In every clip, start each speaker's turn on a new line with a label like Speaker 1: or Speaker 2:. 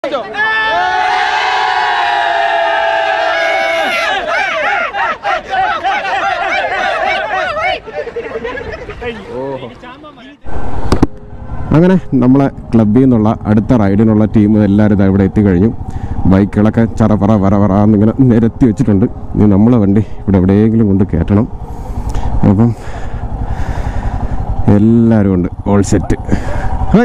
Speaker 1: അങ്ങനെ നമ്മളെ ക്ലബ്ബിൽ നിന്നുള്ള അടുത്ത റൈഡിനുള്ള ടീം എല്ലാവരും ഇതാ ഇവിടെ എത്തിക്കഴിഞ്ഞു ബൈക്കുകളൊക്കെ ചറപറ വറ വറ എന്നിങ്ങനെ നിരത്തി വെച്ചിട്ടുണ്ട് ഇനി നമ്മളെ വണ്ടി ഇവിടെ എവിടെയെങ്കിലും കൊണ്ട് കയറ്റണം അപ്പം എല്ലാവരും ഉണ്ട് ഓൾ സെറ്റ് ഹായ്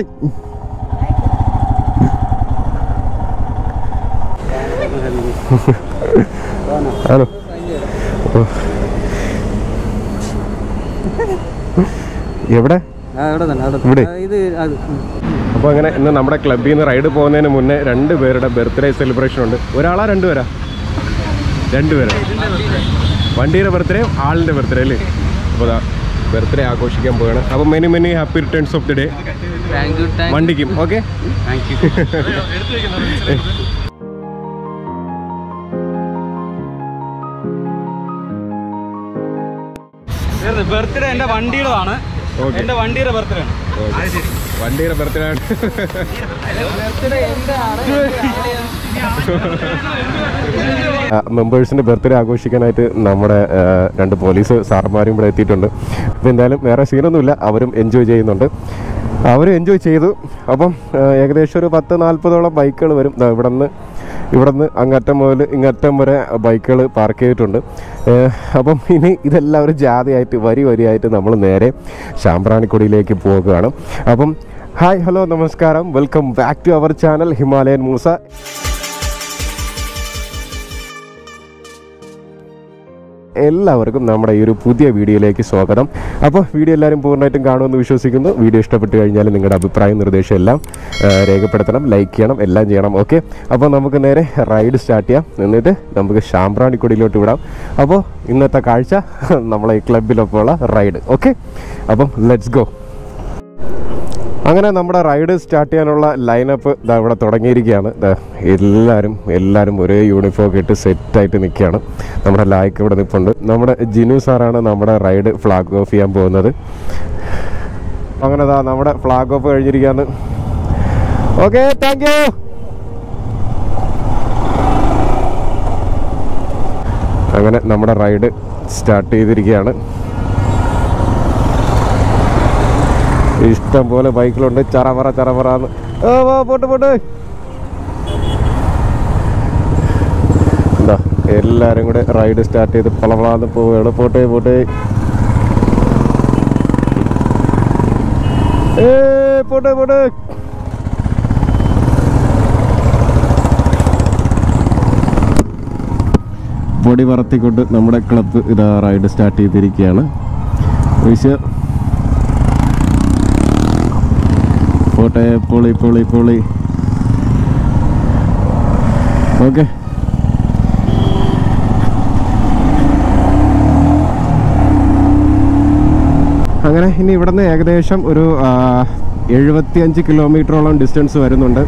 Speaker 1: ഹലോ ഓ. എവിടെ
Speaker 2: ആ, അവിടെ തന്നെ അവിടെ
Speaker 1: ഇവിടെ?
Speaker 2: ആ, ഇത് അത് ഉം.
Speaker 1: അപ്പോൾ അങ്ങനെ ഇന്ന് നമ്മുടെ ക്ലബ്ബിൽ നിന്ന് റൈഡ് പോകുന്നതിന് മുന്നേ രണ്ട് പേരുടെ ബർത്ത്ഡേ സെലിബ്രേഷൻ ഉണ്ട് ഒരാളാ രണ്ടുപേരാ രണ്ടുപേരാ വണ്ടിയുടെ ബർത്ത്ഡേ ആളിൻ്റെ ബർത്ത്ഡേ അല്ലേ അപ്പോൾ അതാ ബർത്ത്ഡേ ആഘോഷിക്കാൻ പോവുകയാണ് അപ്പോൾ many many happy returns of the day
Speaker 2: thank you thank
Speaker 1: വണ്ടിക്കും ഓക്കെ
Speaker 2: താങ്ക് യു ബർത്ത്ഡേ എന്റെ വണ്ടിയുടെതാണ്
Speaker 1: Okay.
Speaker 2: എന്റെ വണ്ടിയുടെ ബർത്ത്ഡേ ആണ്
Speaker 1: വണ്ടിയുടെ ബർത്ത്ഡേ ആണ് മെമ്പേഴ്സിൻ്റെ ബർത്ത്ഡേ ആഘോഷിക്കാനായിട്ട് നമ്മുടെ ആ, രണ്ട് പോലീസ് സാറന്മാരും ഇവിടെ എത്തിയിട്ടുണ്ട് അപ്പോൾ എന്തായാലും വേറെ സീനൊന്നുമില്ല അവരും എൻജോയ് ചെയ്യുന്നുണ്ട് അവർ എൻജോയ് ചെയ്തു അപ്പം ആ, ഏകദേശം ഒരു പത്ത് നാൽപ്പതോളം ബൈക്കുകൾ വരും ദാ ഇവിടെ നിന്ന് ഇവിടെ നിന്ന് അങ്ങറ്റം മുതൽ ഇങ്ങറ്റം വരെ ബൈക്കുകൾ പാർക്ക് ചെയ്തിട്ടുണ്ട് ഏഹ് അപ്പം ഇനി ഇതെല്ലാം ഒരു ജാഥയായിട്ട് വരി വരിയായിട്ട് നമ്മൾ നേരെ ശാമ്പ്രാണിക്കൊടിയിലേക്ക് പോകുകയാണ് അപ്പം ഹായ് ഹലോ നമസ്കാരം welcome back to our channel Himalayan Moosa എല്ലാവർക്കും നമ്മുടെ ഈ ഒരു പുതിയ വീഡിയോയിലേക്ക് സ്വാഗതം അപ്പോൾ വീഡിയോ എല്ലാവരും പൂർണ്ണമായിട്ടും കാണുമെന്ന് വിശ്വസിക്കുന്നു വീഡിയോ ഇഷ്ടപ്പെട്ട് കഴിഞ്ഞാൽ നിങ്ങളുടെ അഭിപ്രായം നിർദ്ദേശം എല്ലാം ആ, രേഖപ്പെടുത്തണം ലൈക്ക് ചെയ്യണം എല്ലാം ചെയ്യണം ഓക്കെ അപ്പോൾ നമുക്ക് നേരെ റൈഡ് സ്റ്റാർട്ട് ചെയ്യാം എന്നിട്ട് നമുക്ക് ശാമ്പ്രാണിക്കൊടിയിലോട്ട് വിടാം അപ്പോൾ ഇന്നത്തെ കാഴ്ച നമ്മളെ ഈ ക്ലബിലൊപ്പമുള്ള റൈഡ് ഓക്കെ അപ്പം ലെറ്റ്സ് ഗോ അങ്ങനെ നമ്മുടെ റൈഡ് സ്റ്റാർട്ട് ചെയ്യാനുള്ള ലൈനപ്പ് ഇതാ ഇവിടെ തുടങ്ങിയിരിക്കുകയാണ് ദാ എല്ലാവരും എല്ലാവരും ഒരേ യൂണിഫോം ഒക്കെ ഇട്ട് സെറ്റായിട്ട് നിൽക്കുകയാണ് നമ്മുടെ ലായ്ക്ക് ഇവിടെ നിൽപ്പുണ്ട് നമ്മുടെ ജിനു സാറാണ് നമ്മുടെ റൈഡ് ഫ്ലാഗ് ഓഫ് ചെയ്യാൻ പോകുന്നത് അങ്ങനെ ദാ നമ്മുടെ ഫ്ലാഗ് ഓഫ് കഴിഞ്ഞിരിക്കുകയാണ് ഓക്കെ താങ്ക് യു അങ്ങനെ നമ്മുടെ റൈഡ് സ്റ്റാർട്ട് ചെയ്തിരിക്കുകയാണ് ഇഷ്ടം പോലെ ബൈക്കിലുണ്ട് ചറപറ ചറപറാന്ന് ഓ വാ പോട്ട് പോട്ട് എന്താ എല്ലാരും കൂടെ റൈഡ് സ്റ്റാർട്ട് ചെയ്ത് പളവളാന്ന് പോവുകയാണ് പോട്ടെ പോട്ടെ ഏ പോട്ടെ പോട്ടെ പൊടി പറത്തിക്കൊണ്ട് നമ്മുടെ ക്ലബ്ബ് ഇതാ റൈഡ് സ്റ്റാർട്ട് ചെയ്തിരിക്കുകയാണ് വിശ്വ പോട്ടെ പൊളി പൊളി പൊളി ഓക്കെ അങ്ങനെ ഇനി ഇവിടുന്ന് ഏകദേശം ഒരു ആ, എഴുപത്തിയഞ്ച് കിലോമീറ്ററോളം ഡിസ്റ്റൻസ് വരുന്നുണ്ട്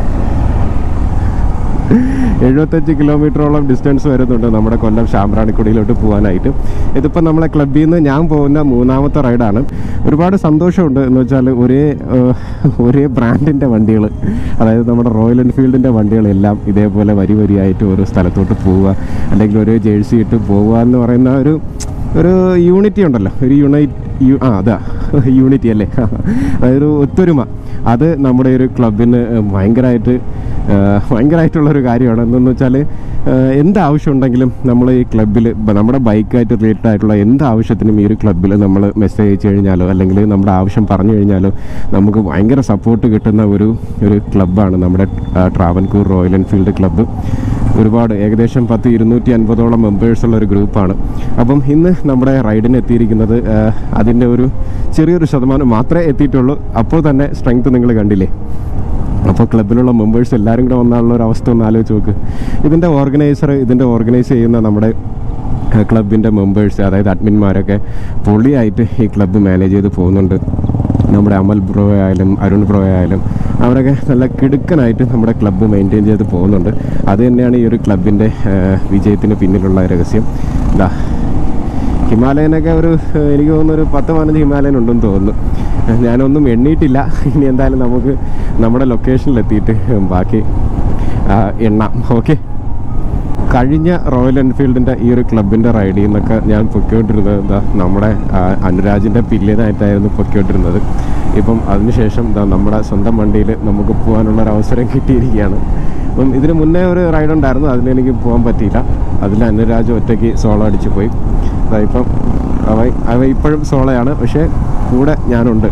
Speaker 1: എഴുപത്തഞ്ച് കിലോമീറ്ററോളം ഡിസ്റ്റൻസ് വരുന്നുണ്ട് നമ്മുടെ കൊല്ലം ശാമ്പ്രാണിക്കുടിയിലോട്ട് പോകാനായിട്ട് ഇതിപ്പോൾ നമ്മളെ ക്ലബ്ബിൽ നിന്ന് ഞാൻ പോകുന്ന മൂന്നാമത്തെ റൈഡാണ് ഒരുപാട് സന്തോഷമുണ്ട് എന്ന് വെച്ചാൽ ഒരേ ഏഹ്, ഒരേ ബ്രാൻഡിൻ്റെ വണ്ടികൾ അതായത് നമ്മുടെ റോയൽ എൻഫീൽഡിൻ്റെ വണ്ടികളെല്ലാം ഇതേപോലെ വരി വരിയായിട്ട് ഓരോ സ്ഥലത്തോട്ട് പോവുക അല്ലെങ്കിൽ ഒരേ ജേഴ്സി ഇട്ട് പോവുക എന്ന് പറയുന്ന ഒരു ഒരു യൂണിറ്റി ഉണ്ടല്ലോ ഒരു യുണൈറ്റ് യു ആ അതാ യൂണിറ്റി അല്ലേ അതായത് ഒരു ഒത്തൊരുമ അത് നമ്മുടെ ഒരു ക്ലബിന് ഭയങ്കരമായിട്ട് ഭയങ്കരമായിട്ടുള്ളൊരു കാര്യമാണ് എന്തെന്ന് വെച്ചാൽ എന്ത് ആവശ്യമുണ്ടെങ്കിലും നമ്മൾ ഈ ക്ലബ്ബിൽ നമ്മുടെ ബൈക്കായിട്ട് റിലേറ്റഡ് ആയിട്ടുള്ള എന്ത് ആവശ്യത്തിനും ഈ ഒരു ക്ലബ്ബിൽ നമ്മൾ മെസ്സേജ് അയച്ചു കഴിഞ്ഞാലോ അല്ലെങ്കിൽ നമ്മുടെ ആവശ്യം പറഞ്ഞു കഴിഞ്ഞാലോ നമുക്ക് ഭയങ്കര സപ്പോർട്ട് കിട്ടുന്ന ഒരു ഒരു ക്ലബ്ബാണ് നമ്മുടെ ആ, ട്രാവൻകൂർ റോയൽ എൻഫീൽഡ് ക്ലബ്ബ് ഒരുപാട് ഏകദേശം പത്ത് ഇരുന്നൂറ്റി അൻപതോളം മെമ്പേഴ്സ് ഉള്ള ഒരു ഗ്രൂപ്പാണ് അപ്പം ഇന്ന് നമ്മുടെ റൈഡിന് എത്തിയിരിക്കുന്നത് ആ, അതിൻ്റെ ഒരു ചെറിയൊരു ശതമാനം മാത്രമേ എത്തിയിട്ടുള്ളൂ അപ്പോൾ തന്നെ സ്ട്രെങ്ത് നിങ്ങൾ കണ്ടില്ലേ അപ്പോൾ ക്ലബിലുള്ള മെമ്പേഴ്സ് എല്ലാവരും കൂടെ വന്നാലുള്ള ഒരു അവസ്ഥ ഒന്ന് ആലോചിച്ച് നോക്ക് ഇതിൻ്റെ ഓർഗനൈസർ ഇതിൻ്റെ ഓർഗനൈസ് ചെയ്യുന്ന നമ്മുടെ ക്ലബിൻ്റെ മെമ്പേഴ്സ് അതായത് അഡ്മിന്മാരൊക്കെ പൊളിയായിട്ട് ഈ ക്ലബ്ബ് മാനേജ് ചെയ്ത് പോകുന്നുണ്ട് നമ്മുടെ അമൽ ബ്രോ ആയാലും അരുൺ ബ്രോ ആയാലും അവരൊക്കെ നല്ല കിടുക്കനായിട്ട് നമ്മുടെ ക്ലബ്ബ് മെയിൻറ്റെയിൻ ചെയ്ത് പോകുന്നുണ്ട് അത് തന്നെയാണ് ഈ ഒരു ക്ലബിൻ്റെ വിജയത്തിന് പിന്നിലുള്ള രഹസ്യം ഇതാ ഹിമാലയനൊക്കെ ഒരു ഏഹ്, എനിക്ക് തോന്നുന്നു ഒരു പത്ത് പതിനഞ്ച് ഹിമാലയൻ ഉണ്ടെന്ന് തോന്നുന്നു ഞാനൊന്നും എണ്ണിയിട്ടില്ല ഇനി എന്തായാലും നമുക്ക് നമ്മുടെ ലൊക്കേഷനിലെത്തിയിട്ട് ബാക്കി ആ, എണ്ണാം ഓക്കെ കഴിഞ്ഞ റോയൽ എൻഫീൽഡിൻ്റെ ഈ ഒരു ക്ലബിൻ്റെ റൈഡിൽ നിന്നൊക്കെ ഞാൻ പൊയ്ക്കൊണ്ടിരുന്നത് എന്താ നമ്മുടെ ആ, അനുരാജിൻ്റെ പില്ലിയനായിട്ടായിരുന്നു പൊയ്ക്കൊണ്ടിരുന്നത് ഇപ്പം അതിനുശേഷം എന്താ നമ്മുടെ സ്വന്തം വണ്ടിയിൽ നമുക്ക് പോകാനുള്ള ഒരു അവസരം കിട്ടിയിരിക്കുകയാണ് അപ്പം ഇതിന് മുന്നേ ഒരു റൈഡ് ഉണ്ടായിരുന്നു അതിലെനിക്ക് പോകാൻ പറ്റിയില്ല അതിൽ അനുരാജ് ഒറ്റയ്ക്ക് സോളോ അടിച്ച് പോയി അതാ ഇപ്പം അവ അവ ഇപ്പോഴും സോളോയാണ് പക്ഷേ കൂടെ ഞാനുണ്ട്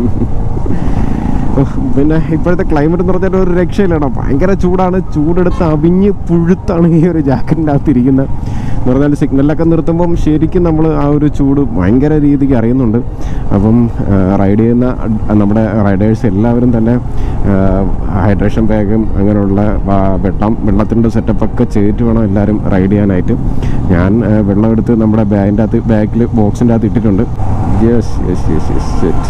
Speaker 1: ഉഫ്, പിന്നെ ഇപ്പോഴത്തെ ക്ലൈമറ്റ് എന്ന് പറഞ്ഞാൽ ഒരു രക്ഷയില്ലടാ ഭയങ്കര ചൂടാണ് ചൂടെടുത്ത് അവിഞ്ഞ് പുഴുത്താണ് ഈ ഒരു ജാക്കറ്റിൻ്റെ അകത്ത് ഇരിക്കുന്നത് എന്ന് പറഞ്ഞാൽ സിഗ്നലിലൊക്കെ നിർത്തുമ്പം ശരിക്കും നമ്മൾ ആ ഒരു ചൂട് ഭയങ്കര രീതിക്ക് അറിയുന്നുണ്ട് അപ്പം റൈഡ് ചെയ്യുന്ന അഹ് നമ്മുടെ റൈഡേഴ്സ് എല്ലാവരും തന്നെ ഹൈഡ്രേഷൻ ബാഗും അങ്ങനെയുള്ള ആ, വെള്ളം വെള്ളത്തിൻ്റെ സെറ്റപ്പൊക്കെ ചെയ്തിട്ട് വേണം എല്ലാവരും റൈഡ് ചെയ്യാനായിട്ട് ഞാൻ ആ, വെള്ളം എടുത്ത് നമ്മുടെ ബാഗിൻ്റെ അകത്ത് ബാഗിൽ ബോക്സിൻ്റെ അകത്ത് ഇട്ടിട്ടുണ്ട് yes yes yes yes set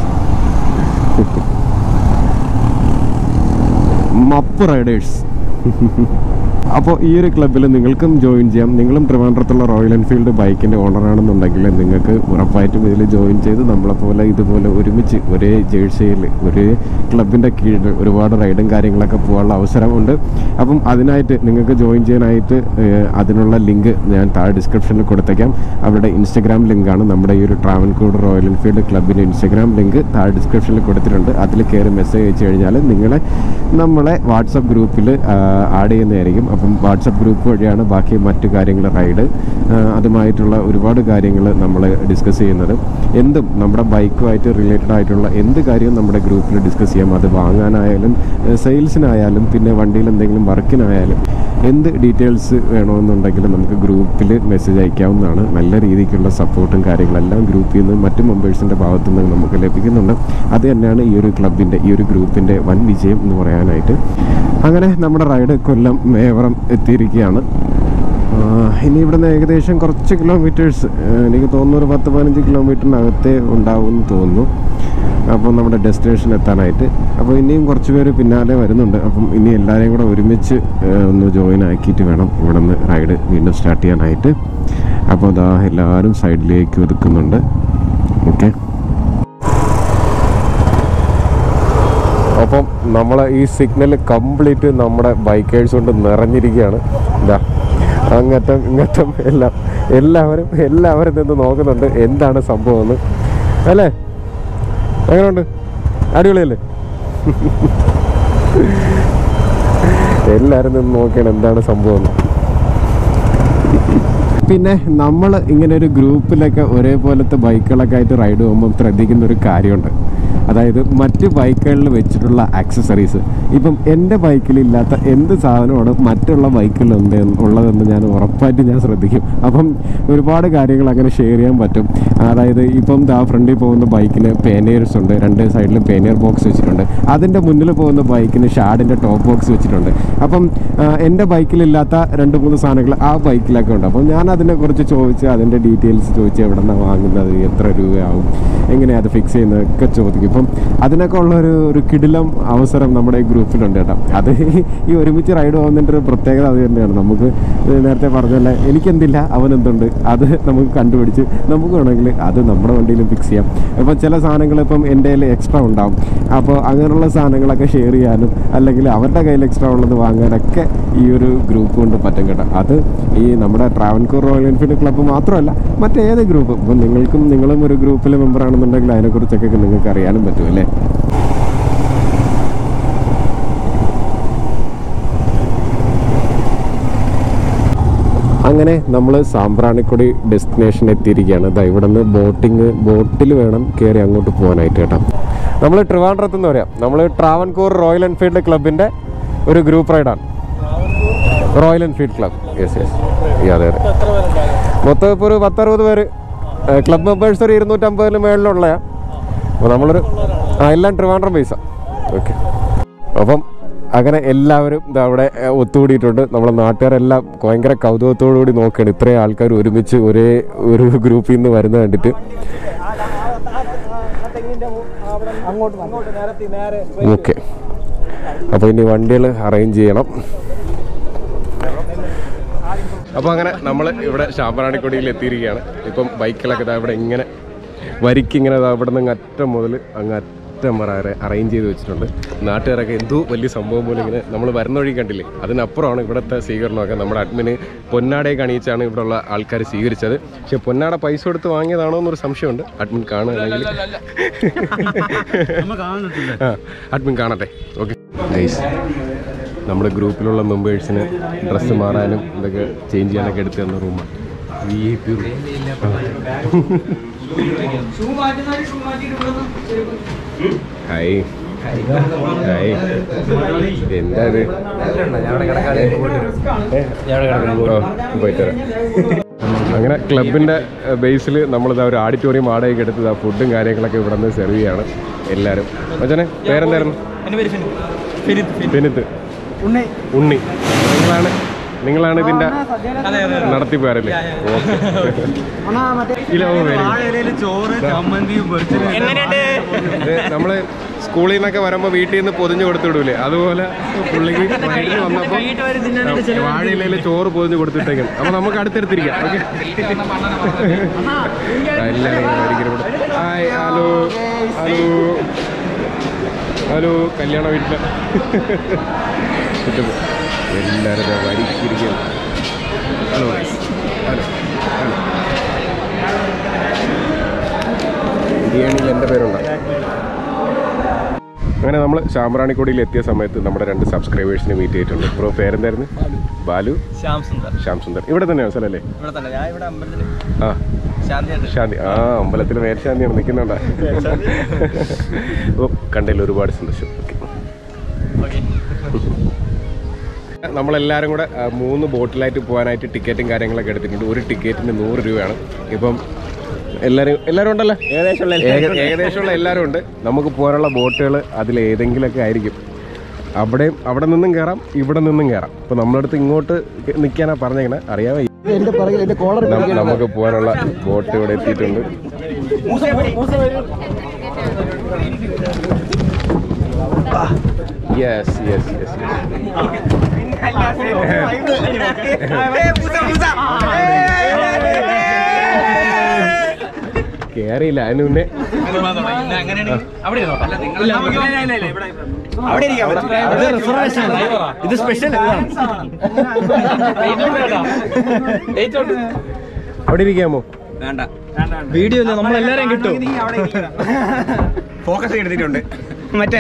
Speaker 1: മപ്പ് റൈഡേഴ്സ് അപ്പോൾ ഈ ഒരു ക്ലബ്ബിൽ നിങ്ങൾക്കും ജോയിൻ ചെയ്യാം നിങ്ങളും ട്രിവാൻഡ്രത്തുള്ള റോയൽ എൻഫീൽഡ് ബൈക്കിൻ്റെ ഓണറാണെന്നുണ്ടെങ്കിൽ നിങ്ങൾക്ക് ഉറപ്പായിട്ടും ഇതിൽ ജോയിൻ ചെയ്ത് നമ്മളെപ്പോലെ ഇതുപോലെ ഒരുമിച്ച് ഒരേ ജേഴ്സിയിൽ ഒരേ ക്ലബിൻ്റെ കീഴിൽ ഒരുപാട് റൈഡും കാര്യങ്ങളൊക്കെ പോകാനുള്ള അവസരമുണ്ട് അപ്പം അതിനായിട്ട് നിങ്ങൾക്ക് ജോയിൻ ചെയ്യാനായിട്ട് ഏഹ്, അതിനുള്ള ലിങ്ക് ഞാൻ താഴെ ഡിസ്ക്രിപ്ഷനിൽ കൊടുത്തേക്കാം അവരുടെ ഇൻസ്റ്റഗ്രാം ലിങ്കാണ് നമ്മുടെ ഈ ഒരു ട്രാവൻകൂട് റോയൽ എൻഫീൽഡ് ക്ലബിൻ്റെ ഇൻസ്റ്റഗ്രാം ലിങ്ക് താഴെ ഡിസ്ക്രിപ്ഷനിൽ കൊടുത്തിട്ടുണ്ട് അതിൽ കയറി മെസ്സേജ് അയച്ചു കഴിഞ്ഞാൽ നിങ്ങളെ നമ്മളെ വാട്സപ്പ് ഗ്രൂപ്പിൽ ആഡ് ചെയ്യുന്നതായിരിക്കും അപ്പം വാട്സപ്പ് ഗ്രൂപ്പ് വഴിയാണ് ബാക്കി മറ്റു കാര്യങ്ങൾ റൈഡ് അതുമായിട്ടുള്ള ഒരുപാട് കാര്യങ്ങൾ നമ്മൾ ഡിസ്കസ് ചെയ്യുന്നത് എന്തും നമ്മുടെ ബൈക്കുമായിട്ട് റിലേറ്റഡ് ആയിട്ടുള്ള എന്ത് കാര്യവും നമ്മുടെ ഗ്രൂപ്പിൽ ഡിസ്കസ് ചെയ്യാം അത് വാങ്ങാനായാലും സെയിൽസിനായാലും പിന്നെ വണ്ടിയിൽ എന്തെങ്കിലും വർക്കിനായാലും എന്ത് ഡീറ്റെയിൽസ് വേണമെന്നുണ്ടെങ്കിൽ നമുക്ക് ഗ്രൂപ്പിൽ മെസ്സേജ് അയക്കാവുന്നതാണ് നല്ല രീതിക്കുള്ള സപ്പോർട്ടും കാര്യങ്ങളെല്ലാം ഗ്രൂപ്പിൽ നിന്ന് മറ്റു മെമ്പേഴ്സിൻ്റെ ഭാഗത്തു നിന്ന് നമുക്ക് ലഭിക്കുന്നുണ്ട് അത് തന്നെയാണ് ഈ ഒരു ക്ലബിൻ്റെ ഈ ഒരു ഗ്രൂപ്പിൻ്റെ വൻ വിജയം എന്ന് പറയാനായിട്ട് അങ്ങനെ നമ്മുടെ റൈഡ് കൊല്ലം മേവറം എത്തിയിരിക്കുകയാണ് ആ, ഇനി ഇവിടുന്ന് ഏകദേശം കുറച്ച് കിലോമീറ്റേഴ്സ് എനിക്ക് തോന്നുന്നു ഒരു പത്ത് പതിനഞ്ച് കിലോമീറ്ററിനകത്തേ ഉണ്ടാവുമെന്ന് തോന്നുന്നു അപ്പോൾ നമ്മുടെ ഡെസ്റ്റിനേഷൻ എത്താനായിട്ട് അപ്പോൾ ഇനിയും കുറച്ച് പേര് പിന്നാലെ വരുന്നുണ്ട് അപ്പം ഇനി എല്ലാവരെയും കൂടെ ഒരുമിച്ച് ആ, ഒന്ന് ജോയിൻ ആക്കിയിട്ട് വേണം ഇവിടെ നിന്ന് റൈഡ് വീണ്ടും സ്റ്റാർട്ട് ചെയ്യാനായിട്ട് അപ്പോൾ അതാ എല്ലാവരും സൈഡിലേക്ക് ഒതുക്കുന്നുണ്ട് ഓക്കെ അപ്പം നമ്മൾ ഈ സിഗ്നൽ കംപ്ലീറ്റ് നമ്മുടെ ബൈക്കേഴ്സ് കൊണ്ട് നിറഞ്ഞിരിക്കുകയാണ് ഇതാ അങ്ങറ്റം ഇങ്ങറ്റം എല്ലാം എല്ലാവരും എല്ലാവരും നിന്ന് നോക്കുന്നുണ്ട് എന്താണ് സംഭവം എന്ന് അല്ലേ എങ്ങനെയുണ്ട് അടിപൊളിയല്ലേ എല്ലാവരും നിന്ന് നോക്കിയാണ് എന്താണ് സംഭവം എന്ന് പിന്നെ നമ്മൾ ഇങ്ങനെ ഒരു ഗ്രൂപ്പിലൊക്കെ ഒരേപോലത്തെ ബൈക്കുകളൊക്കെ ആയിട്ട് റൈഡ് പോകുമ്പോൾ ശ്രദ്ധിക്കുന്ന ഒരു കാര്യമുണ്ട് അതായത് മറ്റ് ബൈക്കുകളിൽ വെച്ചിട്ടുള്ള ആക്സസറീസ് ഇപ്പം എൻ്റെ ബൈക്കിലില്ലാത്ത എന്ത് സാധനമാണ് മറ്റുള്ള ബൈക്കിൽ ഉണ്ട് ഉള്ളതെന്ന് ഞാൻ ഉറപ്പായിട്ട് ഞാൻ ശ്രദ്ധിക്കും അപ്പം ഒരുപാട് കാര്യങ്ങൾ അങ്ങനെ ഷെയർ ചെയ്യാൻ പറ്റും അതായത് ഇപ്പം ദാ ഫ്രണ്ടിൽ പോകുന്ന ബൈക്കിന് പേനിയേഴ്സ് ഉണ്ട് രണ്ട് സൈഡിലും പേനിയർ ബോക്സ് വെച്ചിട്ടുണ്ട് അതിൻ്റെ മുന്നിൽ പോകുന്ന ബൈക്കിന് ഷാഡിൻ്റെ ടോപ്പ് ബോക്സ് വെച്ചിട്ടുണ്ട് അപ്പം ആ, എൻ്റെ ബൈക്കിലില്ലാത്ത രണ്ട് മൂന്ന് സാധനങ്ങൾ ആ ബൈക്കിലൊക്കെ ഉണ്ട് അപ്പം ഞാൻ അതിനെക്കുറിച്ച് ചോദിച്ച് അതിൻ്റെ ഡീറ്റെയിൽസ് ചോദിച്ച് എവിടെ നിന്നാണ് വാങ്ങുന്നത് എത്ര രൂപയാവും എങ്ങനെയാണ് അത് ഫിക്സ് ചെയ്യുന്നതൊക്കെ ചോദിക്കും ഇപ്പം അതിനൊക്കെ ഉള്ള ഒരു ഒരു കിടിലം അവസരം നമ്മുടെ ഈ ഗ്രൂപ്പിലുണ്ട് കേട്ടോ അത് ഈ ഒരുമിച്ച് റൈഡ് പോകുന്നതിൻ്റെ ഒരു പ്രത്യേകത അത് തന്നെയാണ് നമുക്ക് നേരത്തെ പറഞ്ഞല്ലേ എനിക്കെന്തില്ല അവനെന്തുണ്ട് അത് നമുക്ക് കണ്ടുപിടിച്ച് നമുക്ക് വേണമെങ്കിൽ അത് നമ്മുടെ വണ്ടിയിലും ഫിക്സ് ചെയ്യാം ഇപ്പം ചില സാധനങ്ങൾ ഇപ്പം എൻ്റെ കയ്യിൽ എക്സ്ട്രാ ഉണ്ടാവും അപ്പോൾ അങ്ങനെയുള്ള സാധനങ്ങളൊക്കെ ഷെയർ ചെയ്യാനും അല്ലെങ്കിൽ അവരുടെ കയ്യിൽ എക്സ്ട്രാ ഉള്ളത് വാങ്ങാനൊക്കെ ഈ ഒരു ഗ്രൂപ്പ് കൊണ്ട് പറ്റും കേട്ടോ അത് ഈ നമ്മുടെ ട്രാവൻകൂർ റോയൽ എൻഫീൽഡ് ക്ലബ്ബ് മാത്രമല്ല മറ്റേത് ഗ്രൂപ്പ് ഇപ്പം നിങ്ങൾക്കും നിങ്ങളും ഒരു ഗ്രൂപ്പിലെ മെമ്പർ ആണെന്നുണ്ടെങ്കിൽ അതിനെക്കുറിച്ചൊക്കെ നിങ്ങൾക്ക് അറിയാനും പറ്റും അല്ലേ അങ്ങനെ നമ്മൾ സാമ്പ്രാണിക്കൊടി ഡെസ്റ്റിനേഷൻ എത്തിയിരിക്കുകയാണ് ഇതാ ഇവിടെ നിന്ന് ബോട്ടിങ് ബോട്ടിൽ വേണം കയറി അങ്ങോട്ട് പോകാനായിട്ട് കേട്ടോ നമ്മൾ ട്രിവാൻഡ്രത്ത് എന്ന് പറയാം നമ്മൾ ട്രാവൻകൂർ റോയൽ എൻഫീൽഡ് ക്ലബിൻ്റെ ഒരു ഗ്രൂപ്പ് റൈഡാണ് Royal Enfield club yes yes അതെ അതെ മൊത്തം ഇപ്പോൾ ഒരു പത്തറുപത് പേര് ക്ലബ് മെമ്പേഴ്സ് ഒരു ഇരുന്നൂറ്റമ്പതിന് മേളിലുള്ളതാണ് അപ്പോൾ നമ്മളൊരു ആ എല്ലാം ട്രിവാൻഡ്രം പൈസ ഓക്കെ അപ്പം അങ്ങനെ എല്ലാവരും ഇതാ അവിടെ ഏ, ഒത്തുകൂടിയിട്ടുണ്ട് നമ്മളെ നാട്ടുകാരെല്ലാം ഭയങ്കര കൗതുകത്തോടു കൂടി നോക്കുകയാണ് ഇത്രയും ആൾക്കാർ ഒരുമിച്ച് ഒരേ ഒരു ഗ്രൂപ്പിൽ നിന്ന് വരുന്നത് കണ്ടിട്ട് ഓക്കെ അപ്പോൾ ഇനി വണ്ടികൾ അറേഞ്ച് ചെയ്യണം അപ്പോൾ അങ്ങനെ നമ്മൾ ഇവിടെ ശാമ്പറാണിക്കൊടിയിൽ എത്തിയിരിക്കുകയാണ് ഇപ്പം ബൈക്കിലൊക്കെ ഇതാ ഇവിടെ ഇങ്ങനെ വരിക്കിങ്ങനെ ഇതാ ഇവിടെ നിന്ന് അറ്റം മുതൽ അങ്ങ് അറ്റം ഗസ്റ്റ് അറേഞ്ച് ചെയ്ത് വെച്ചിട്ടുണ്ട് നാട്ടുകാരൊക്കെ എന്തോ വലിയ സംഭവം പോലെ ഇങ്ങനെ നമ്മൾ വരുന്ന വഴി കണ്ടില്ലേ അതിനപ്പുറമാണ് ഇവിടുത്തെ സ്വീകരണമൊക്കെ നമ്മുടെ അഡ്മിന് പൊന്നാടയെ കാണിച്ചാണ് ഇവിടെയുള്ള ആൾക്കാർ സ്വീകരിച്ചത് പക്ഷെ പൊന്നാട പൈസ കൊടുത്ത് വാങ്ങിയതാണോ എന്നൊരു സംശയമുണ്ട് അഡ്മിൻ കാണുകയാണെങ്കിൽ ആ അഡ്മിൻ കാണട്ടെ ഓക്കെ നൈസ് നമ്മുടെ ഗ്രൂപ്പിലുള്ള മെമ്പേഴ്സിന് ഡ്രസ്സ് മാറാനും ഇതൊക്കെ ചേഞ്ച് ചെയ്യാനൊക്കെ എടുത്തു തന്ന റൂമാണ് V I P room hi hi എന്താ ഇത് ഓ, പോയിട്ട് വരാം. അങ്ങനെ ക്ലബിന്റെ ബേസിൽ നമ്മളിതാ ഒരു ഓഡിറ്റോറിയം വാടകയ്ക്ക് എടുത്തത് ആ ഫുഡും കാര്യങ്ങളൊക്കെ ഇവിടെ നിന്ന് സെർവ് ചെയ്യാണ് എല്ലാവരും മച്ചനെ പേരെന്തായിരുന്നു ഫെനിത്ത് ഉണ്ണി നിങ്ങളാണ് നിങ്ങളാണ് ഇതിന്റെ നടത്തിപ്പേരല്ലേ ഓക്കെ കിലോ പേര്
Speaker 2: ചോറ് ചമ്മന്തിയും
Speaker 1: ഇത് നമ്മള് സ്കൂളിൽ നിന്നൊക്കെ വരുമ്പോ വീട്ടിൽ നിന്ന് പൊതിഞ്ഞു കൊടുത്തു വിടൂലേ അതുപോലെ പുള്ളിക്ക് വയറ്റിൽ വന്നപ്പോ വാഴയിലയില് ചോറ് പൊതിഞ്ഞു കൊടുത്തിട്ടേക്കും അപ്പൊ നമുക്ക് അടുത്തെടുത്തിരിക്കാം ഓക്കെ എല്ലാവരും ഇങ്ങനെ വരികയും ഇവിടെ. ഹായ് ഹലോ ഹലോ ഹലോ കല്യാണ വീട്ടില് ചുറ്റും എല്ലാവരും ദാ വരിക്കിരിക്കുകയാണ് ഹലോ ഹലോ ഹലോ ബിരിയാണിയിൽ എൻ്റെ പേരുണ്ടോ അങ്ങനെ നമ്മൾ ശാമ്പ്രാണിക്കൊടിയിൽ എത്തിയ സമയത്ത് നമ്മുടെ രണ്ട് സബ്സ്ക്രൈബേഴ്സിനെ മീറ്റ് ചെയ്തിട്ടുണ്ട് ബ്രോ പേരെന്തായിരുന്നു ബാലു
Speaker 2: ശ്യാം സുന്ദർ
Speaker 1: ശ്യാം സുന്ദർ ഇവിടെ തന്നെയാണ് സ്ഥലമല്ലേ
Speaker 2: ഇവിടെ തന്നെ ഞാൻ ഇവിടെ അമ്പലത്തില്
Speaker 1: ആ
Speaker 2: ശാന്തിയായിട്ട്
Speaker 1: ശാന്തി ആ അമ്പലത്തിൽ മേൽശാന്തിയാണ് നിൽക്കുന്നുണ്ട ഓ കണ്ടതിൽ ഒരുപാട് സന്തോഷം ഓക്കെ നമ്മളെല്ലാവരും കൂടെ ആ, മൂന്ന് ബോട്ടിലായിട്ട് പോകാനായിട്ട് ടിക്കറ്റും കാര്യങ്ങളൊക്കെ എടുത്തിട്ടുണ്ട് ഒരു ടിക്കറ്റിന് നൂറ് രൂപയാണ് ഇപ്പം എല്ലാവരും എല്ലാവരും ഉണ്ടല്ലോ ഏകദേശമുള്ള ഏകദേശമുള്ള എല്ലാവരും ഉണ്ട് നമുക്ക് പോകാനുള്ള ബോട്ടുകൾ അതിൽ ഏതെങ്കിലുമൊക്കെ ആയിരിക്കും അവിടെയും അവിടെ നിന്നും കയറാം ഇവിടെ നിന്നും കയറാം അപ്പോൾ നമ്മളടുത്ത് ഇങ്ങോട്ട് നിൽക്കാനാ പറഞ്ഞേക്കണേ അറിയാമോ നം- നമുക്ക് പോകാനുള്ള ബോട്ട് ഇവിടെ എത്തിയിട്ടുണ്ട് യെസ് യെസ് യെസ് കേറിയില്ല അതിന് മുന്നേ
Speaker 2: ഇത് സ്പെഷ്യൽ
Speaker 1: അവിടെ ഇരിക്കാമോ
Speaker 2: വേണ്ട വീഡിയോ നമ്മളെല്ലാരെയും കിട്ടും
Speaker 3: ഫോക്കസ് എടുത്തിട്ടുണ്ട് മറ്റേ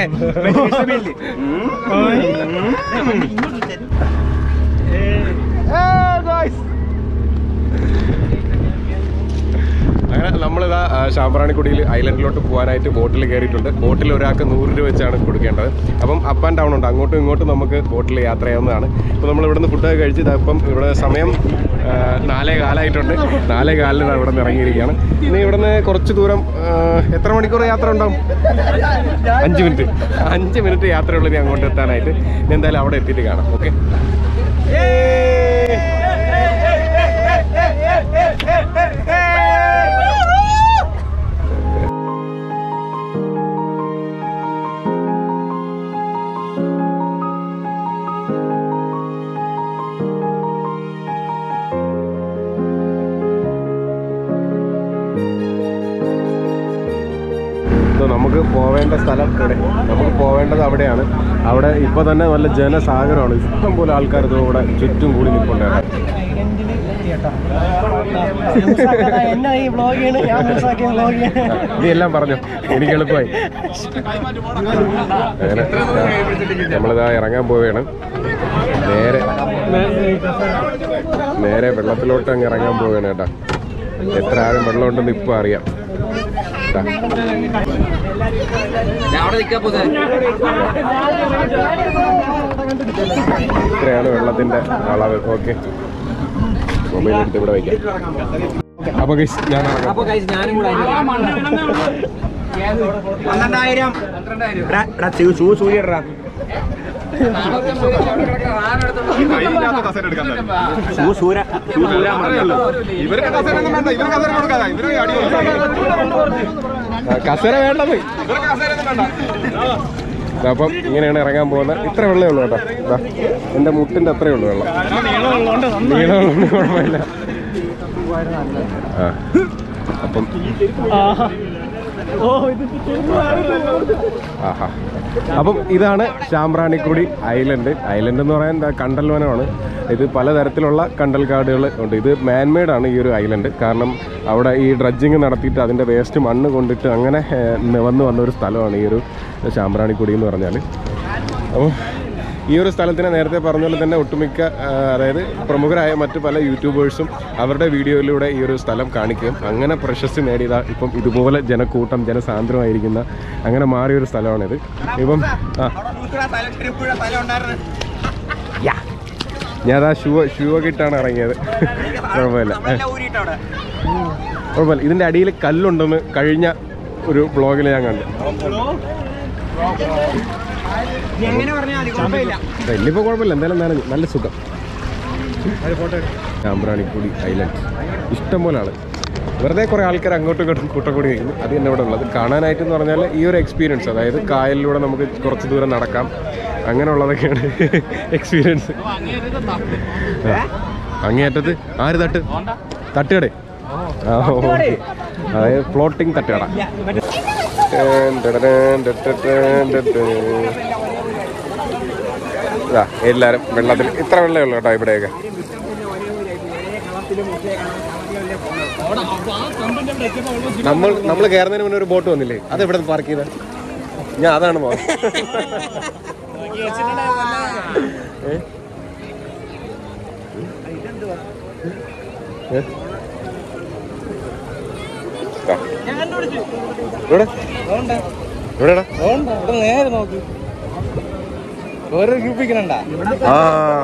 Speaker 1: അങ്ങനെ നമ്മളിതാ ആ, ശാമ്പ്രാണിക്കുടിയിൽ ഐലൻഡിലോട്ട് പോകാനായിട്ട് ബോട്ടിൽ കയറിയിട്ടുണ്ട് ബോട്ടിൽ ഒരാൾക്ക് നൂറ് രൂപ വെച്ചാണ് കൊടുക്കേണ്ടത് അപ്പം അപ്പ് ആൻഡ് ഡൗൺ ഉണ്ട് അങ്ങോട്ടും ഇങ്ങോട്ടും നമുക്ക് ബോട്ടിൽ യാത്ര ചെയ്യാവുന്നതാണ് അപ്പോൾ നമ്മൾ ഇവിടുന്ന് ഫുഡൊക്കെ കഴിച്ച് ഇതാ ഇപ്പം ഇവിടെ സമയം ആ, നാലേ കാലായിട്ടുണ്ട് നാലേ കാലിന് ഇതാ ഇവിടെ നിന്ന് ഇറങ്ങിയിരിക്കുകയാണ് ഇനി ഇവിടുന്ന് കുറച്ച് ദൂരം ആ, എത്ര മണിക്കൂർ യാത്ര ഉണ്ടാവും അഞ്ച് മിനിറ്റ് അഞ്ച് മിനിറ്റ് യാത്രയുള്ളൂ ഇനി അങ്ങോട്ട് എത്താനായിട്ട് ഇനി എന്തായാലും അവിടെ എത്തിയിട്ട് കാണാം ഓക്കെ ഇത് നമുക്ക് പോവേണ്ട സ്ഥലം ഇവിടെ നമുക്ക് പോവേണ്ടത് അവിടെയാണ് അവിടെ ഇപ്പൊ തന്നെ നല്ല ജനസാഗരമാണ് ഇഷ്ടം പോലെ ആൾക്കാർ ഇത് ഇവിടെ ചുറ്റും കൂടി നിൽപ്പുണ്ടായിരുന്നു
Speaker 4: എന്നാ ഈ വ്ളോഗ് ചെയ്യണ് ഞാൻ മിസ്സാക്കിയ വ്ളോഗ് ചെയ്യണ്
Speaker 1: നീ എല്ലാം പറഞ്ഞു എനിക്ക് എളുപ്പമായി അങ്ങനെ നമ്മളിതാ ഇറങ്ങാൻ പോവുകയാണ് നേരെ നേരെ വെള്ളത്തിലോട്ട് അങ്ങ് ഇറങ്ങാൻ പോവുകയാണ് കേട്ടാ എത്ര ആഴം വെള്ളമുണ്ടെന്ന് ഇപ്പൊ അറിയാം ദാ.
Speaker 2: അവിടെ നിൽക്കാൻ പോകുന്നത്
Speaker 1: ഇത്രയാണ് വെള്ളത്തിന്റെ അളവ് ഓക്കെ മൊബൈൽ എടുത്ത് ഇവിടെ വയ്ക്കാം അപ്പൊ guys, ഞാൻ ഇറങ്ങാം.
Speaker 2: അപ്പൊ guys, ഞാനും കൂടെ
Speaker 3: പന്ത്രണ്ടായിരം ഷൂ സൂര്യടാ ഷൂ സൂര ഷൂ സൂര
Speaker 1: ആ, കസേര വേണ്ടത് ദാ അപ്പം ഇങ്ങനെയാണ് ഇറങ്ങാൻ പോകുന്നത് ഇത്ര വെള്ളമേ ഉള്ളൂ കേട്ടോ ദാ, എന്റെ മുട്ടിന്റെ അത്രയേ ഉള്ളൂ വെള്ളം നീളമുള്ളതുകൊണ്ട് കുഴപ്പമില്ല ആ അപ്പം ആഹാ അപ്പം ഇതാണ് ശാമ്പ്രാണിക്കുടി ഐലൻഡ് ഐലൻഡ് എന്ന് പറയാൻ ദാ കണ്ടൽ വനമാണ് ഇത് പലതരത്തിലുള്ള കണ്ടൽ കാടുകൾ ഉണ്ട് ഇത് മാൻമെയ്ഡ് ആണ് ഈ ഒരു ഐലൻഡ് കാരണം അവിടെ ഈ ഡ്രഡ്ജിങ് നടത്തിയിട്ട് അതിൻ്റെ വേസ്റ്റ് മണ്ണ് കൊണ്ടിട്ട് അങ്ങനെ ഏഹ്, നിവന്ന് വന്ന ഒരു സ്ഥലമാണ് ഈ ഒരു ശാമ്പ്രാണിക്കുടി എന്ന് പറഞ്ഞാൽ അപ്പോൾ ഈ ഒരു സ്ഥലത്തിനെ നേരത്തെ പറഞ്ഞ പോലെ തന്നെ ഒട്ടുമിക്ക ആ, അതായത് പ്രമുഖരായ മറ്റു പല യൂട്യൂബേഴ്സും അവരുടെ വീഡിയോയിലൂടെ ഈ ഒരു സ്ഥലം കാണിക്കുകയും അങ്ങനെ പ്രശസ്തി നേടിയതാ ഇപ്പം ഇതുപോലെ ജനക്കൂട്ടം ജനസാന്ദ്രമായിരിക്കുന്ന അങ്ങനെ മാറിയ ഒരു സ്ഥലമാണിത് ഇപ്പം ആ യാ. ഞാൻ ആ ഷൂ ഷൂ ഒക്കെ ഇട്ടാണ് ഇറങ്ങിയത് കുഴപ്പമില്ല ഏ, കുഴപ്പമില്ല ഇതിൻ്റെ അടിയിൽ കല്ലുണ്ടെന്ന് കഴിഞ്ഞ ഒരു ബ്ലോഗിൽ ഞാൻ കണ്ടു
Speaker 3: എങ്ങനെ പറഞ്ഞാൽ മതി കുഴപ്പമില്ല
Speaker 1: വലിയപ്പോൾ കുഴപ്പമില്ല എന്തായാലും നനഞ്ഞു നല്ല സുഖം ചാമ്പ്രാണിക്കുടി ഐലൻഡ് ഇഷ്ടം പോലാണ് വെറുതെ കുറേ ആൾക്കാർ അങ്ങോട്ടും ഇങ്ങോട്ടും കൂട്ടം കൂടി കഴിക്കുന്നു അത് തന്നെ ഇവിടെ ഉള്ളത് കാണാനായിട്ട് എന്ന് പറഞ്ഞാൽ ഈ ഒരു എക്സ്പീരിയൻസ് അതായത് കായലിലൂടെ നമുക്ക് കുറച്ച് ദൂരം നടക്കാം അങ്ങനെയുള്ളതൊക്കെയാണ് എക്സ്പീരിയൻസ് അങ്ങേയറ്റത്ത് ആര് തട്ട് തട്ടുകടേ ആ ഓ അതായത് ഫ്ലോട്ടിംഗ് തട്ടുകട ഇതാ എല്ലാവരും വെള്ളത്തിൽ ഇത്ര വെള്ളമേ ഉള്ളൂ കേട്ടോ ഇവിടെയൊക്കെ നമ്മൾ നമ്മൾ കയറുന്നതിന് മുന്നേ ഒരു ബോട്ട് വന്നില്ലേ അത് എവിടെ പാർക്ക് ചെയ്ത ഞാൻ അതാണ് മോൻ ഏ? ഏ? ദാ. ഇവിടെ എവിടെടാ
Speaker 2: നേരെ നോക്ക് ഓരോ ഗ്രൂപ്പിക്കണണ്ട
Speaker 1: ആ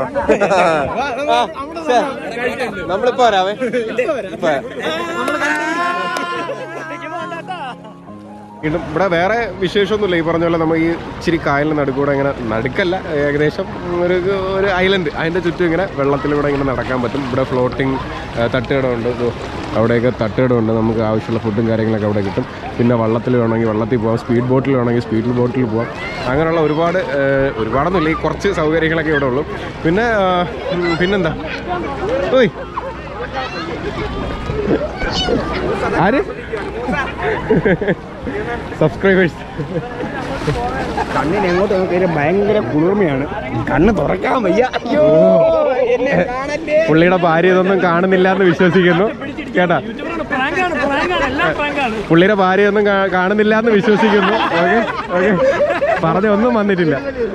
Speaker 1: നമ്മളിപ്പോ വരാവേ ഇപ്പൊ വരാം. വീണ്ടും ഇവിടെ വേറെ വിശേഷമൊന്നുമില്ല ഈ പറഞ്ഞ പോലെ നമ്മൾ ഈ ഇച്ചിരി കായലിന് നടുക്കൂടെ ഇങ്ങനെ നടുക്കല്ല ഏകദേശം ഒരു ഒരു ഐലൻഡ് അതിൻ്റെ ചുറ്റും ഇങ്ങനെ വെള്ളത്തിലൂടെ ഇങ്ങനെ നടക്കാൻ പറ്റും ഇവിടെ ഫ്ലോട്ടിങ് തട്ടുകട ഉണ്ട് ദോ, അവിടെയൊക്കെ തട്ടുകട ഉണ്ട് നമുക്ക് ആവശ്യമുള്ള ഫുഡും കാര്യങ്ങളൊക്കെ അവിടെ കിട്ടും പിന്നെ വള്ളത്തിൽ വേണമെങ്കിൽ വള്ളത്തിൽ പോകാം സ്പീഡ് ബോട്ടിൽ വേണമെങ്കിൽ സ്പീഡ് ബോട്ടിൽ പോകാം അങ്ങനെയുള്ള ഒരുപാട് ഏഹ്, ഒരുപാടൊന്നുമില്ല ഈ കുറച്ച് സൗകര്യങ്ങളൊക്കെ ഇവിടെ ഉള്ളൂ പിന്നെ ആ, ഉം, പിന്നെന്താ ഓയ് ആര് സബ്സ്ക്രൈബേഴ്സ്
Speaker 3: കണ്ണിന് എങ്ങോട്ട് നോക്കിയാൽ ഭയങ്കര കുളിർമയാണ് കണ്ണ് തുറക്കാൻ വയ്യ അയ്യോ എന്നെ കാണല്ലേ
Speaker 1: പുള്ളിയുടെ ഭാര്യ ഇതൊന്നും കാണുന്നില്ല എന്ന് വിശ്വസിക്കുന്നു കേട്ടാ പുള്ളിയുടെ ഭാര്യ ഒന്നും കാ- കാണുന്നില്ല എന്ന് വിശ്വസിക്കുന്നു ഓക്കെ ഓക്കെ പറഞ്ഞ ഒന്നും വന്നിട്ടില്ല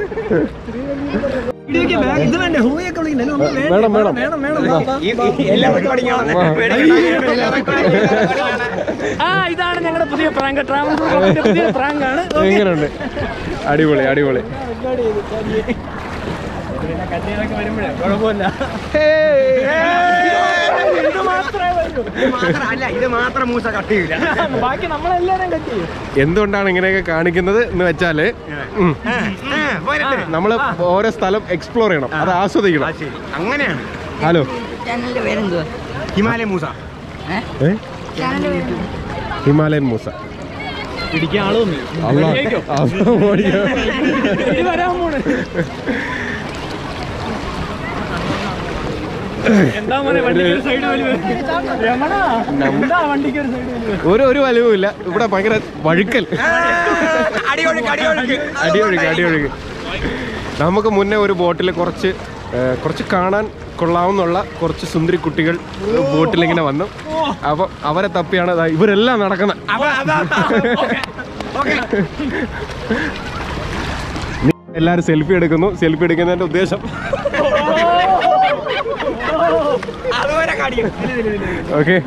Speaker 4: ഇത് വേണ്ടേ ഹൂയൊക്കെ വിളിക്കണ്ടേ ഒന്ന്
Speaker 1: വേണം വേണം
Speaker 3: ഈ- ഈ എല്ലാ പരിപാടിയും
Speaker 4: ആ ഇതാണ് ഞങ്ങളുടെ പുതിയ പ്രാങ്ക് ട്രാവൽ പുതിയ പ്രാങ്ക് ആണ്
Speaker 1: എങ്ങനെയുണ്ട് അടിപൊളി അടിപൊളി
Speaker 4: കല്യാണമൊക്കെ വരുമ്പോഴേ കുഴപ്പമില്ല ഇത് മാത്രമേ വരൂ
Speaker 3: അല്ല ഇത് മാത്രം മൂസ കട്ട് ചെയ്യില്ല
Speaker 4: ബാക്കി നമ്മളെല്ലാരും കട്ട് ചെയ്യും
Speaker 1: എന്തുകൊണ്ടാണ് ഇങ്ങനെയൊക്കെ കാണിക്കുന്നത് എന്ന് വെച്ചാല് ഉം, നമ്മള് ഓരോ സ്ഥലം എക്സ്പ്ലോർ ചെയ്യണം അത് ആസ്വദിക്കണം
Speaker 3: ശരി അങ്ങനെയാണ്
Speaker 1: ഹലോ
Speaker 5: ചാനലിന്റെ പേരെന്തുവാ
Speaker 3: ഹിമാലയ മൂസ
Speaker 1: ഏ
Speaker 5: ചാനലിന്റെ പേര്
Speaker 1: ഹിമാലയൻ മൂസ
Speaker 4: പിടിക്കാൻ ആളൊന്നും
Speaker 1: അള്ളാ, അള്ളാ, ഓടിക്കോ.
Speaker 4: വരാൻ പോണ് എന്താ മോനെ വണ്ടിക്ക് ഒരു സൈഡ് വലിവ് രമണ എന്താ വണ്ടിക്ക് ഒരു സൈഡ് വലിവ്
Speaker 1: ഒരു ഒരു വലിവുമില്ല ഇവിടെ ഭയങ്കര വഴുക്കൽ
Speaker 3: അടിയൊഴുക്ക് അടിയൊഴുക്ക്
Speaker 1: അടിയൊഴുക്ക് അടിയൊഴുക്ക് നമുക്ക് മുന്നേ ഒരു ബോട്ടിൽ കുറച്ച് ഏ, കുറച്ച് കാണാൻ കൊള്ളാവുന്നുള്ള കുറച്ച് സുന്ദരി കുട്ടികൾ ബോട്ടിൽ ഇങ്ങനെ വന്നു അപ്പം അവരെ തപ്പിയാണ് ദാ ഇവരെല്ലാം നടക്കുന്നത് എല്ലാരും സെൽഫി എടുക്കുന്നു സെൽഫി എടുക്കുന്നതിന്റെ ഉദ്ദേശം
Speaker 3: അതുവരെ കടിയും
Speaker 1: ഓക്കെ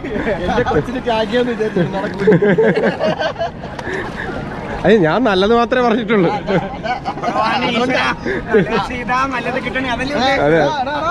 Speaker 1: അയ്യ ഞാൻ നല്ലത് മാത്രമേ പറഞ്ഞിട്ടുള്ളൂ
Speaker 3: ഇതാ നല്ലത് കിട്ടണേ അതല്ലേ
Speaker 1: അതെ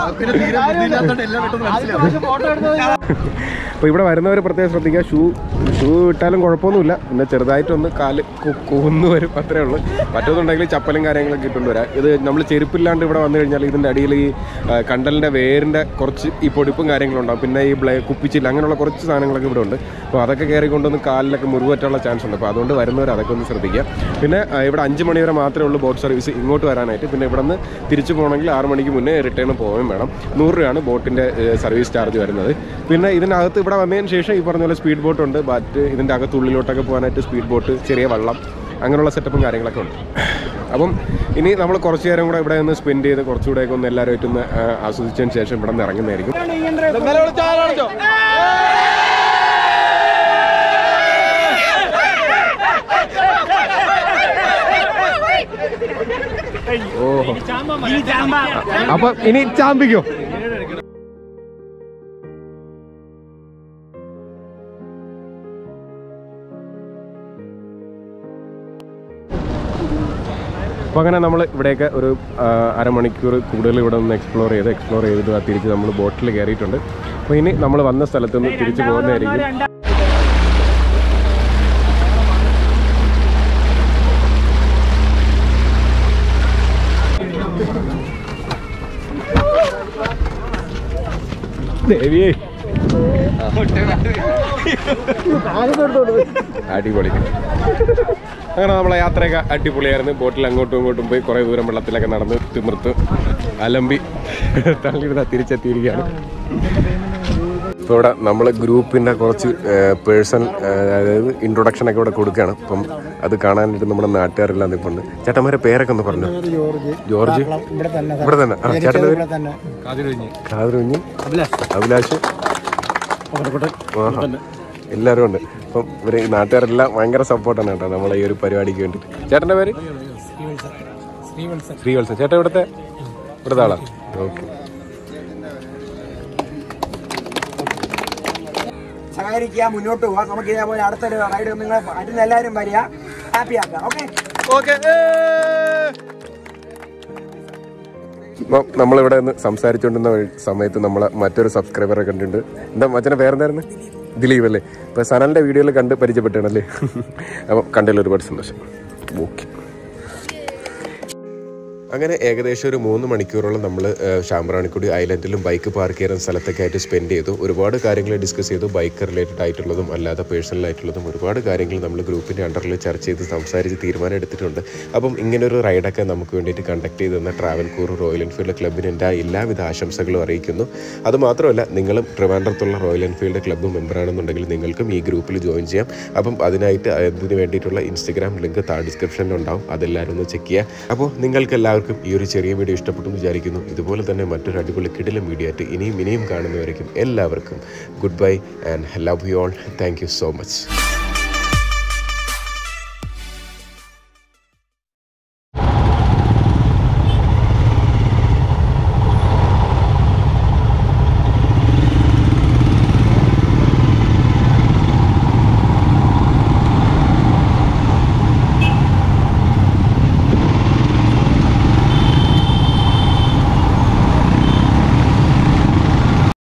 Speaker 1: അപ്പോൾ ഇവിടെ വരുന്നവർ പ്രത്യേകം ശ്രദ്ധിക്കുക ഷൂ ഷൂ ഇട്ടാലും കുഴപ്പമൊന്നുമില്ല പിന്നെ ചെറുതായിട്ടൊന്ന് കാല് കു- കുന്ന് വരും അത്രേ ഉള്ളൂ മറ്റൊന്നുണ്ടെങ്കിൽ ചപ്പലും കാര്യങ്ങളൊക്കെ ഇട്ടുകൊണ്ട് വരാം ഇത് നമ്മൾ ചെരുപ്പില്ലാണ്ട് ഇവിടെ വന്നു കഴിഞ്ഞാൽ ഇതിൻ്റെ അടിയിൽ ഈ ആ, കണ്ടലിൻ്റെ വേരിൻ്റെ കുറച്ച് ഈ പൊടിപ്പും കാര്യങ്ങളും ഉണ്ടാവും പിന്നെ ഈ ബ്ലേ കുപ്പിച്ചില്ല അങ്ങനെയുള്ള കുറച്ച് സാധനങ്ങളൊക്കെ ഇവിടെ ഉണ്ട് അപ്പോൾ അതൊക്കെ കയറി കൊണ്ടൊന്ന് കാലിലൊക്കെ മുറിവ് പറ്റാനുള്ള ചാൻസ് ഉണ്ട് അപ്പോൾ അതുകൊണ്ട് വരുന്നവർ അതൊക്കെ ഒന്ന് ശ്രദ്ധിക്കുക പിന്നെ ആ, ഇവിടെ അഞ്ച് മണി വരെ മാത്രമേ ഉള്ളൂ ബോട്ട് സർവീസ് ഇങ്ങോട്ട് വരാനായിട്ട് പിന്നെ ഇവിടെ നിന്ന് തിരിച്ചു പോകണമെങ്കിൽ ആറ് മണിക്ക് മുന്നേ റിട്ടേൺ പോവുകയും വേണം നൂറ് രൂപയാണ് ബോട്ടിൻ്റെ സർവീസ് ചാർജ് വരുന്നത് പിന്നെ ഇതിനകത്ത് ഇവിടെ വന്നതിന് ശേഷം ഈ പറഞ്ഞ പോലെ സ്പീഡ് ബോട്ട് ഉണ്ട് ബാറ്റ് ഇതിൻ്റെ അകത്തുള്ളിലോട്ടൊക്കെ പോകാനായിട്ട് സ്പീഡ് ബോട്ട് ചെറിയ വള്ളം അങ്ങനെയുള്ള സെറ്റപ്പും കാര്യങ്ങളൊക്കെ ഉണ്ട് അപ്പം ഇനി നമ്മൾ കുറച്ച് നേരം കൂടെ ഇവിടെ നിന്ന് സ്പെൻഡ് ചെയ്ത് കുറച്ചുകൂടെയൊക്കെ ഒന്ന് എല്ലാവരുമായിട്ട് ഒന്ന് ആ, ആസ്വദിച്ചതിന് ശേഷം ഇവിടെ നിന്ന് ഇറങ്ങുന്നതായിരിക്കും ഓഹോ അപ്പൊ ഇനി ചാമ്പിക്കോ അപ്പോൾ അങ്ങനെ നമ്മൾ ഇവിടെയൊക്കെ ഒരു ആ, അരമണിക്കൂർ കൂടുതൽ ഇവിടെ നിന്ന് എക്സ്പ്ലോർ ചെയ്ത് എക്സ്പ്ലോർ ചെയ്തിട്ട് ആ തിരിച്ച് നമ്മൾ ബോട്ടിൽ കയറിയിട്ടുണ്ട് അപ്പോൾ ഇനി നമ്മൾ വന്ന സ്ഥലത്ത് നിന്ന് തിരിച്ചു പോകുന്നതായിരിക്കും ദേവിയേ അടിപൊളി അങ്ങനെ നമ്മളെ യാത്രയൊക്കെ അടിപൊളിയായിരുന്നു ബോട്ടിൽ അങ്ങോട്ടും ഇങ്ങോട്ടും പോയി കുറേ ദൂരം വെള്ളത്തിലൊക്കെ നടന്ന് തിമിർത്ത് അലമ്പി തള്ളിയിരുന്ന തിരിച്ചെത്തിയിരിക്കുകയാണ് ഇപ്പോൾ ഇവിടെ നമ്മൾ ഗ്രൂപ്പിൻ്റെ കുറച്ച് പേഴ്സൺ അതായത് ഇൻട്രൊഡക്ഷനൊക്കെ ഇവിടെ കൊടുക്കുകയാണ് അപ്പം അത് കാണാനായിട്ട് നമ്മുടെ നാട്ടുകാരെല്ലാം നിൽപ്പുണ്ട് ചേട്ടന്മാരെ പേരൊക്കെ ഒന്ന് പറഞ്ഞു ജോർജ് ഇവിടെ തന്നെ ആ ചേട്ടൻ്റെ പേര് കാതിരുഞ്ഞ് അഭിലാഷ് ആഹാ. എല്ലാവരും ഉണ്ട് അപ്പം ഇവര് ഈ നാട്ടുകാരെല്ലാം ഭയങ്കര സപ്പോർട്ടാണ് കേട്ടോ നമ്മളെ ഈ ഒരു പരിപാടിക്ക് വേണ്ടിയിട്ട് ചേട്ടൻ്റെ പേര് ശ്രീവത്സൻ ചേട്ടൻ ഇവിടുത്തെ ഇവിടുത്തെ ആളാ ഓക്കെ
Speaker 6: സഹകരിക്കുക മുന്നോട്ട് പോവാം നമുക്ക് ഇതേപോലെ അടുത്തൊരു റൈഡ് നിങ്ങൾ പറ്റുന്ന എല്ലാവരും വരിക ഹാപ്പി ആക്കുക ഓക്കെ
Speaker 1: അപ്പം നമ്മളിവിടെ നിന്ന് സംസാരിച്ചുകൊണ്ടിരുന്ന വഴി- സമയത്ത് നമ്മളെ മറ്റൊരു സബ്സ്ക്രൈബറെ കണ്ടിട്ടുണ്ട് എന്താ മച്ചൻ്റെ പേരെന്തായിരുന്നു ദിലീപ് അല്ലേ ഇപ്പം സനലിൻ്റെ വീഡിയോയിൽ കണ്ട് പരിചയപ്പെട്ടാണല്ലേ അപ്പം കണ്ടതിൽ ഒരുപാട് സന്തോഷം ഓക്കെ അങ്ങനെ ഏകദേശം ഒരു മൂന്ന് മണിക്കൂറോളം നമ്മൾ ശാമ്പ്രാണിക്കുടി ഐലൻഡിലും ബൈക്ക് പാർക്ക് ചെയ്യുന്ന സ്ഥലത്തൊക്കെ ആയിട്ട് സ്പെൻഡ് ചെയ്തു ഒരുപാട് കാര്യങ്ങൾ ഡിസ്കസ് ചെയ്തു ബൈക്ക് റിലേറ്റഡ് ആയിട്ടുള്ളതും അല്ലാതെ പേഴ്സണൽ ആയിട്ടുള്ളതും ഒരുപാട് കാര്യങ്ങൾ നമ്മൾ ഗ്രൂപ്പിൻ്റെ അണ്ടറിൽ ചർച്ച ചെയ്ത് സംസാരിച്ച് തീരുമാനം എടുത്തിട്ടുണ്ട് അപ്പം ഇങ്ങനൊരു റൈഡൊക്കെ നമുക്ക് വേണ്ടിയിട്ട് കണ്ടക്ട് ചെയ്ത് തന്ന ട്രാവൽ കൂർ റോയൽ എൻഫീൽഡ് ക്ലബിന് എൻ്റെ എല്ലാവിധ ആശംസകളും അറിയിക്കുന്നു അതുമാത്രമല്ല നിങ്ങളും ട്രിവാൻഡ്രത്തുള്ള റോയൽ എൻഫീൽഡ് ക്ലബ്ബ് മെമ്പറാണെന്നുണ്ടെങ്കിൽ നിങ്ങൾക്കും ഈ ഗ്രൂപ്പിൽ ജോയിൻ ചെയ്യാം അപ്പം അതിനായിട്ട് അതിന് വേണ്ടിയിട്ടുള്ള ഇൻസ്റ്റഗ്രാം ലിങ്ക് താഴെ ഡിസ്ക്രിപ്ഷനിൽ ഉണ്ടാവും അതെല്ലാവരും ഒന്ന് ചെക്ക് ചെയ്യുക അപ്പോൾ നിങ്ങൾക്ക് എല്ലാവർക്കും ഈ ഒരു ചെറിയ വീഡിയോ ഇഷ്ടപ്പെട്ടു എന്ന് വിചാരിക്കുന്നു ഇതുപോലെ തന്നെ മറ്റൊരു അടിപൊളി കിടിലം വീഡിയോ ആയിട്ട് ഇനിയും ഇനിയും കാണുന്നവരേക്കും എല്ലാവർക്കും goodbye and love you all thank you so much